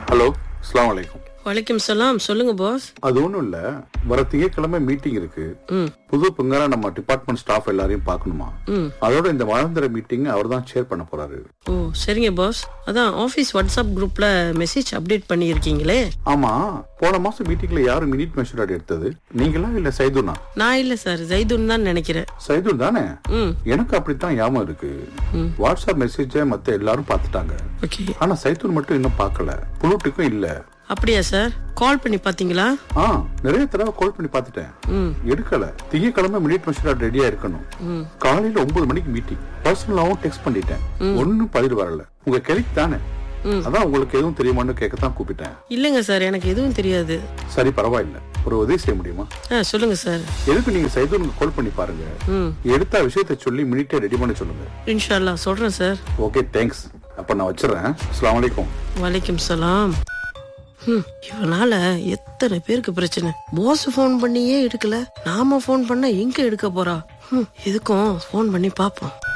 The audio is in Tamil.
ஹலோ அஸ்ஸலாமு அலைக்கும் வலைக்கம் சலாம் சொல்லுங்க பாஸ் அது ஒண்ணும் இல்ல வர திங்கட்கிழமை மீட்டிங் இருக்கு ம் புது பொங்கலா நம்ம டிபார்ட்மெண்ட் ஸ்டாஃப் எல்லாரையும் பார்க்கணுமா ம் அதோட இந்த வளர்ந்துற மீட்டிங் அவர் தான் ஷேர் பண்ண போறாரு ஓ சரிங்க பாஸ் அதான் ஆஃபீஸ் வாட்ஸ்அப் குரூப்ல மெசேஜ் அப்டேட் பண்ணியிருக்கீங்களே ஆமா போன மாசம் மீட்டிங்ல யாரு மினிட் மெஷூர் எடுத்தது நீங்களா இல்ல சைதுனா நான் இல்ல சார் ஜைதுன் தான் நினைக்கிறேன் சைதுன் தானே ம் எனக்கு அப்படித்தான் ஞாபகம் இருக்கு வாட்ஸ்அப் மெசேஜ மத்த எல்லாரும் பார்த்துட்டாங்க ஓகே ஆனா சைதுன் மட்டும் இன்னும் பார்க்கல புளூட்டுக்கும் இல்ல அப்படியா சார் கால் பண்ணி பாத்தீங்களா ஆ நிறைய தடவை கால் பண்ணி பார்த்துட்டேன் ம் எடுக்கல திங்கக்கிழமை மினிட் மெஷூர் ரெடியா இருக்கணும் ம் காலையில ஒன்பது மணிக்கு மீட்டிங் பர்சனலாவும் டெக்ஸ்ட் பண்ணிட்டேன் ஒன்னும் பதில் வரல உங்க கிளைக்கு தானே ம். அதான் உங்களுக்கு எதுவும் தெரியுமான்னு கேட்கத்தான் கூப்பிட்டேன் இல்லைங்க சார் எனக்கு எதுவும் தெரியாது சரி பரவாயில்ல ஒரு உதவி செய்ய முடியுமா ஆ சொல்லுங்க சார் எதுக்கு நீங்க சைதூனுக்கு கால் பண்ணி பாருங்க ம் எடுத்த விஷயத்தை சொல்லி மினிட்டே ரெடி பண்ண சொல்லுங்க இன்ஷால்லா சொல்றேன் சார் ஓகே தேங்க்ஸ் அப்ப நான் வச்சிடறேன் அஸ்ஸலாமு அலைக்கும் வலைக்கம் சலாம் ஹம், இவனால எத்தனை பேருக்கு பிரச்சனை போஸ் ஃபோன் பண்ணியே எடுக்கல நாம ஃபோன் பண்ணா எங்க எடுக்க போறா ஹம், எதுக்கும் ஃபோன் பண்ணி பாப்போம்